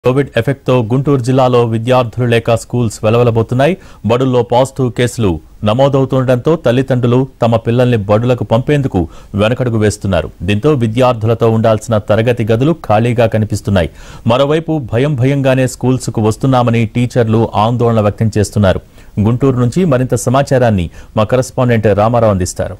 Covid ఎఫెక్ట్తో Guntur జిల్లాలో విద్యార్థులు లేక స్కూల్స్ వెలవెలబోతున్నాయి బడుల్లో పాజిటివ్ కేసులు నమోదవుతుండటంతో తల్లిదండ్రులు తమ పిల్లల్ని బడులకు పంపేందుకు వెనకడుగు వేస్తున్నారు దీంతో విద్యార్థులతో ఉండాల్సిన తరగతి గదులు ఖాళీగా కనిపిస్తున్నాయి మరోవైపు భయం భయంగానే స్కూల్స్కు వస్తున్నామని టీచర్లు ఆందోళన వ్యక్తం చేస్తున్నారు గుంటూరు నుంచి మరింత సమాచారాన్ని మా కరెస్పాండెంట్ రామారావు అందిస్తారు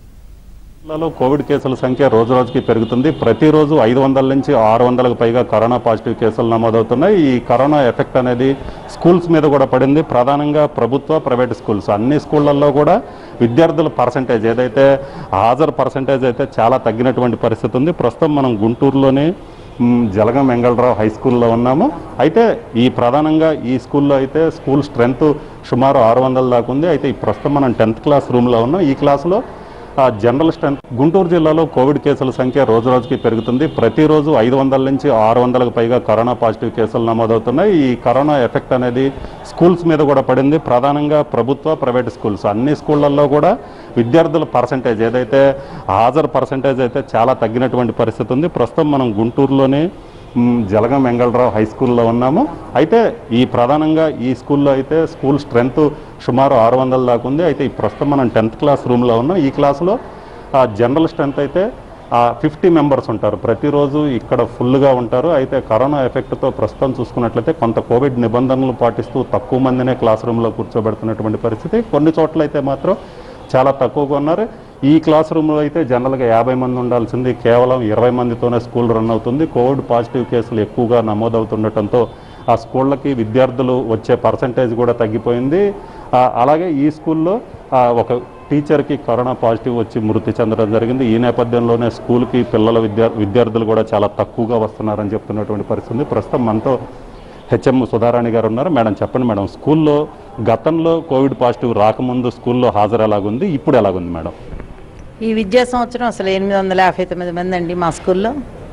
జిల్లాలో కోవిడ్ కేసుల సంఖ్య రోజు రోజుకి పెరుగుతుంది ప్రతిరోజు ఐదు వందల నుంచి ఆరు వందలకు పైగా కరోనా పాజిటివ్ కేసులు నమోదవుతున్నాయి ఈ కరోనా ఎఫెక్ట్ అనేది స్కూల్స్ మీద కూడా పడింది ప్రధానంగా ప్రభుత్వ ప్రైవేట్ స్కూల్స్ అన్ని స్కూళ్ళల్లో కూడా విద్యార్థుల పర్సంటేజ్ ఏదైతే హాజరు పర్సంటేజ్ అయితే చాలా తగ్గినటువంటి పరిస్థితి ఉంది ప్రస్తుతం మనం గుంటూరులోనే మ్, జలగం వెంగళరావు హై స్కూల్లో ఉన్నాము అయితే ఈ ప్రధానంగా ఈ స్కూల్లో అయితే స్కూల్ స్ట్రెంత్ సుమారు ఆరు వందల దాకా ఉంది అయితే ఈ ప్రస్తుతం మనం టెన్త్ క్లాస్ రూమ్లో ఉన్నాం ఈ క్లాస్లో ఆ జనరల్ స్ట్రెంత్ గుంటూరు జిల్లాలో కోవిడ్ కేసుల సంఖ్య రోజు రోజుకి పెరుగుతుంది ప్రతిరోజు ఐదు వందల నుంచి ఆరు వందలకు పైగా కరోనా పాజిటివ్ కేసులు నమోదవుతున్నాయి ఈ కరోనా ఎఫెక్ట్ అనేది స్కూల్స్ మీద కూడా పడింది ప్రధానంగా ప్రభుత్వ ప్రైవేట్ స్కూల్స్ అన్ని స్కూళ్ళల్లో కూడా విద్యార్థుల పర్సంటేజ్ ఏదైతే హాజరు పర్సంటేజ్ అయితే చాలా తగ్గినటువంటి పరిస్థితి ఉంది ప్రస్తుతం మనం గుంటూరులోనే మ్, జలగం వెంగళరావు హై స్కూల్లో ఉన్నాము అయితే ఈ ప్రధానంగా ఈ స్కూల్లో అయితే స్కూల్ స్ట్రెంత్ సుమారు ఆరు వందల దాకా ఉంది అయితే ఈ ప్రస్తుతం మనం టెన్త్ క్లాస్ రూమ్లో ఉన్నాం ఈ క్లాస్లో ఆ జనరల్ స్ట్రెంత్ అయితే ఫిఫ్టీ మెంబర్స్ ఉంటారు ప్రతిరోజు ఇక్కడ ఫుల్గా ఉంటారు అయితే కరోనా ఎఫెక్ట్తో ప్రస్తుతం చూసుకున్నట్లయితే కొంత కోవిడ్ నిబంధనలు పాటిస్తూ తక్కువ మందినే క్లాస్ రూమ్లో కూర్చోబెడుతున్నటువంటి పరిస్థితి కొన్ని చోట్ల అయితే మాత్రం చాలా తక్కువగా ఉన్నారు ఈ క్లాస్ రూమ్లో అయితే జనరల్గా యాభై మంది ఉండాల్సింది కేవలం ఇరవై మందితోనే స్కూల్ రన్ అవుతుంది కోవిడ్ పాజిటివ్ కేసులు ఎక్కువగా నమోదవుతుండటంతో ఆ స్కూళ్ళకి విద్యార్థులు వచ్చే పర్సంటేజ్ కూడా తగ్గిపోయింది ఆ, అలాగే ఈ స్కూల్లో ఆ, ఒక టీచర్కి కరోనా పాజిటివ్ వచ్చి మృతి చెందడం జరిగింది ఈ నేపథ్యంలోనే స్కూల్కి పిల్లల విద్యా విద్యార్థులు కూడా చాలా తక్కువగా వస్తున్నారని చెప్తున్నటువంటి పరిస్థితి ఉంది. ప్రస్తుతం మనతో హెచ్ఎం సుధారాణి గారు ఉన్నారు మేడం చెప్పండి మేడం స్కూల్లో గతంలో కోవిడ్ పాజిటివ్ రాకముందు స్కూల్లో హాజరు ఎలాగుంది ఇప్పుడు ఎలాగుంది మేడం ఈ విద్యా సంవత్సరం అసలు ఎనిమిది వందల యాభై తొమ్మిది మంది అండి మా స్కూల్లో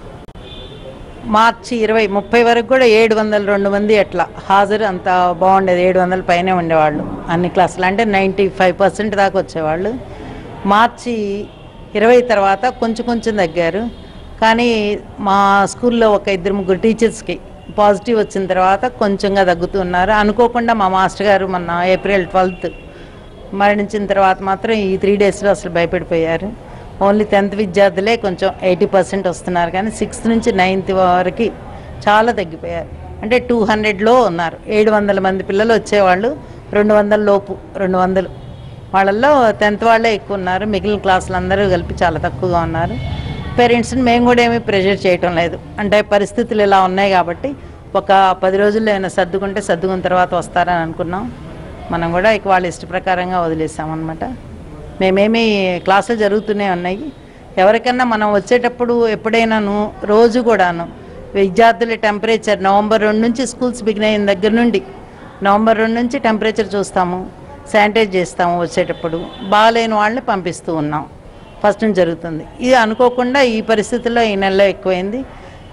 మార్చి ఇరవై ముప్పై వరకు కూడా ఏడు వందల రెండు మంది అట్లా హాజరు అంత బాగుండేది ఏడు వందల పైనే ఉండేవాళ్ళు అన్ని క్లాసులు అంటే నైంటీ ఫైవ్ పర్సెంట్ దాకా వచ్చేవాళ్ళు మార్చి ఇరవై తర్వాత కొంచెం కొంచెం తగ్గారు కానీ మా స్కూల్లో ఒక ఇద్దరు ముగ్గురు టీచర్స్కి పాజిటివ్ వచ్చిన తర్వాత కొంచెంగా తగ్గుతున్నారు అనుకోకుండా మా మాస్టర్ గారు మొన్న ఏప్రిల్ ట్వెల్త్ మరణించిన తర్వాత మాత్రం ఈ త్రీ డేస్లో అసలు భయపడిపోయారు ఓన్లీ టెన్త్ విద్యార్థులే కొంచెం ఎయిటీ పర్సెంట్ వస్తున్నారు కానీ సిక్స్త్ నుంచి నైన్త్ వరకు చాలా తగ్గిపోయారు అంటే టూ హండ్రెడ్లో ఉన్నారు ఏడు వందల మంది పిల్లలు వచ్చేవాళ్ళు రెండు వందల లోపు రెండు వందలు వాళ్ళల్లో టెన్త్ వాళ్ళే ఎక్కువ ఉన్నారు మిగిలిన క్లాసులు అందరూ కలిపి చాలా తక్కువగా ఉన్నారు పేరెంట్స్ని మేము కూడా ఏమీ ప్రెషర్ చేయటం లేదు అంటే పరిస్థితులు ఇలా ఉన్నాయి కాబట్టి ఒక పది రోజుల్లో ఏమైనా సర్దుకుంటే సర్దుకున్న తర్వాత వస్తారని అనుకున్నాం మనం కూడా ఇక వాళ్ళ ఇష్ట ప్రకారంగా వదిలేసామన్నమాట మేమేమి క్లాసులు జరుగుతూనే ఉన్నాయి ఎవరికన్నా మనం వచ్చేటప్పుడు ఎప్పుడైనాను రోజు కూడాను విద్యార్థుల టెంపరేచర్ నవంబర్ రెండు నుంచి స్కూల్స్ బిగిన్ అయిన దగ్గర నుండి నవంబర్ రెండు నుంచి టెంపరేచర్ చూస్తాము శానిటైజ్ చేస్తాము వచ్చేటప్పుడు బాగాలేని వాళ్ళని పంపిస్తూ ఉన్నాం ఫస్ట్ నుంచి జరుగుతుంది ఇది అనుకోకుండా ఈ పరిస్థితుల్లో ఈ నెలలో ఎక్కువైంది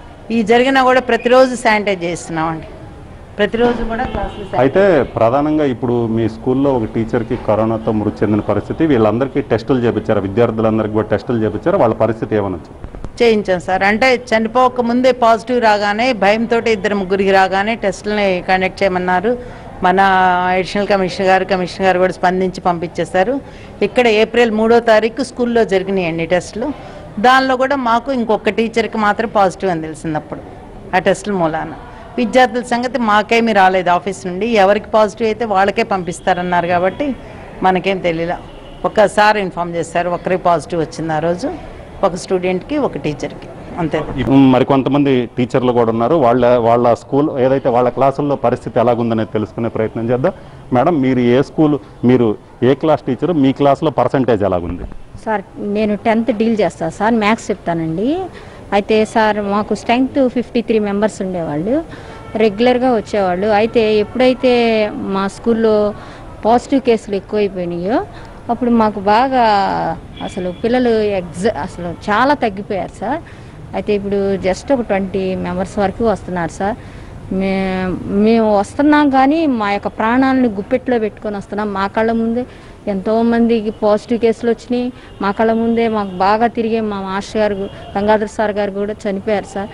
ఈ జరిగినా కూడా ప్రతిరోజు శానిటైజ్ చేస్తున్నామండి ప్రతిరోజు కూడా క్లాసులు శానిటైజ్ అయితే ప్రధానంగా ఇప్పుడు మీ స్కూల్లో ఒక టీచర్కి కరోనాతో మృతి చెందిన పరిస్థితి వీళ్ళందరికీ టెస్టులు చేపించారు విద్యార్థులందరికీ కూడా టెస్టులు చేపించారు వాళ్ళ పరిస్థితి ఏమనొచ్చు చేయించాం సార్ అంటే చనిపోక ముందే పాజిటివ్ రాగానే భయంతో ఇద్దరు ముగ్గురికి రాగానే టెస్టులని కండక్ట్ చేయమన్నారు మన అడిషనల్ కమిషనర్ గారు కమిషనర్ గారు కూడా స్పందించి పంపించేశారు ఇక్కడ ఏప్రిల్ మూడో తారీఖు స్కూల్లో జరిగినాయండి టెస్టులు దానిలో కూడా మాకు ఇంకొక టీచర్కి మాత్రం పాజిటివ్ అని తెలిసింది అప్పుడు ఆ టెస్టుల మూలాన విద్యార్థుల సంగతి మాకేమీ రాలేదు ఆఫీస్ నుండి ఎవరికి పాజిటివ్ అయితే వాళ్ళకే పంపిస్తారన్నారు కాబట్టి మనకేం తెలియలా ఒకసారి ఇన్ఫామ్ చేశారు ఒకరికి పాజిటివ్ వచ్చింది ఆ రోజు ఒక స్టూడెంట్కి ఒక టీచర్కి అంతే మరి కొంతమంది టీచర్లు కూడా ఉన్నారు వాళ్ళ వాళ్ళ స్కూల్ ఏదైతే వాళ్ళ క్లాసుల్లో పరిస్థితి ఎలాగుందనేది తెలుసుకునే ప్రయత్నం చేద్దాం మేడం మీరు ఏ స్కూల్ మీరు ఏ క్లాస్ టీచర్ మీ క్లాస్లో పర్సంటేజ్ ఎలాగుంది సార్ నేను టెన్త్ డీల్ చేస్తాను సార్ మ్యాథ్స్ చెప్తానండి అయితే సార్ మాకు స్ట్రెంగ్త్ ఫిఫ్టీ త్రీ మెంబర్స్ ఉండేవాళ్ళు రెగ్యులర్గా వచ్చేవాళ్ళు అయితే ఎప్పుడైతే మా స్కూల్లో పాజిటివ్ కేసులు ఎక్కువైపోయినాయో అప్పుడు మాకు బాగా అసలు పిల్లలు ఎగ్జ అసలు చాలా తగ్గిపోయారు సార్ అయితే ఇప్పుడు జస్ట్ ఒక ట్వంటీ మెంబర్స్ వరకు వస్తున్నారు సార్ మే మేము వస్తున్నాం కానీ మా యొక్క ప్రాణాలను గుప్పెట్లో పెట్టుకొని వస్తున్నాం మా కళ్ళ ముందే ఎంతోమందికి పాజిటివ్ కేసులు వచ్చినాయి మా కళ్ళ ముందే మాకు బాగా తిరిగే మా మాస్టర్ గారు గంగాధర్ సార్ గారు కూడా చనిపోయారు సార్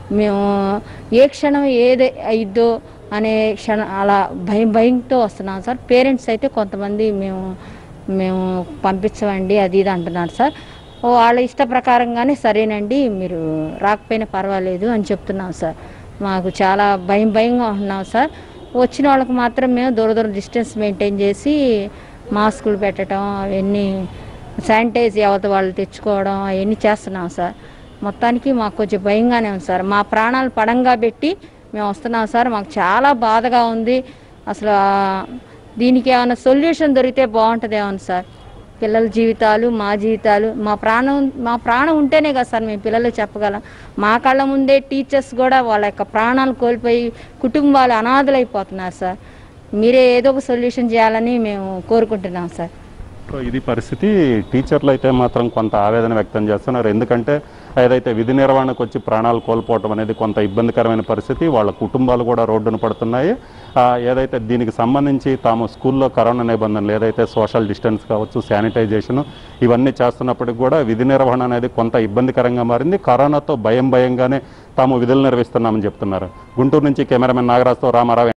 మేము ఏ క్షణం ఏది అయిద్దో అనే క్షణం అలా భయం భయంతో వస్తున్నాం సార్ పేరెంట్స్ అయితే కొంతమంది మేము మేము పంపించమండి అది ఇది అంటున్నారు సార్ ఓ వాళ్ళ ఇష్ట ప్రకారంగానే సరేనండి మీరు రాకపోయినా పర్వాలేదు అని చెప్తున్నాం సార్ మాకు చాలా భయం భయంగా ఉన్నాం సార్ వచ్చిన వాళ్ళకి మాత్రం మేము దూర దూరం డిస్టెన్స్ మెయింటైన్ చేసి మాస్కులు పెట్టడం అవన్నీ శానిటైజ్ ఎవరి వాళ్ళు తెచ్చుకోవడం అవన్నీ చేస్తున్నాం సార్ మొత్తానికి మాకు కొంచెం భయంగానే ఉంది సార్ మా ప్రాణాలు పడంగా పెట్టి మేము వస్తున్నాం సార్ మాకు చాలా బాధగా ఉంది అసలు ఆ, దీనికి ఏమైనా సొల్యూషన్ దొరికితే బాగుంటుందేమో సార్ పిల్లల జీవితాలు మా జీవితాలు మా ప్రాణం మా ప్రాణం ఉంటేనే కదా సార్ మేము పిల్లలకు చెప్పగలం మా కళ్ళ ముందే టీచర్స్ కూడా వాళ్ళ యొక్క ప్రాణాలు కోల్పోయి కుటుంబాలు అనాథలైపోతున్నారు సార్ మీరే ఏదో ఒక సొల్యూషన్ చేయాలని మేము కోరుకుంటున్నాం సార్ సో ఇది పరిస్థితి టీచర్లు అయితే మాత్రం కొంత ఆవేదన వ్యక్తం చేస్తున్నారు ఎందుకంటే ఏదైతే విధి నిర్వహణకు వచ్చి ప్రాణాలు కోల్పోవటం అనేది కొంత ఇబ్బందికరమైన పరిస్థితి వాళ్ళ కుటుంబాలు కూడా రోడ్డున పడుతున్నాయి ఆ, ఏదైతే దీనికి సంబంధించి తాము స్కూల్లో కరోనా నిబంధనలు ఏదైతే సోషల్ డిస్టెన్స్ కావచ్చు శానిటైజేషన్ ఇవన్నీ చేస్తున్నప్పటికి కూడా విధి నిర్వహణ అనేది కొంత ఇబ్బందికరంగా మారింది కరోనాతో భయం భయంగానే తాము విధులు నిర్వహిస్తున్నామని చెప్తున్నారు గుంటూరు నుంచి కెమెరామెన్ నాగరాజ్తో రామారావు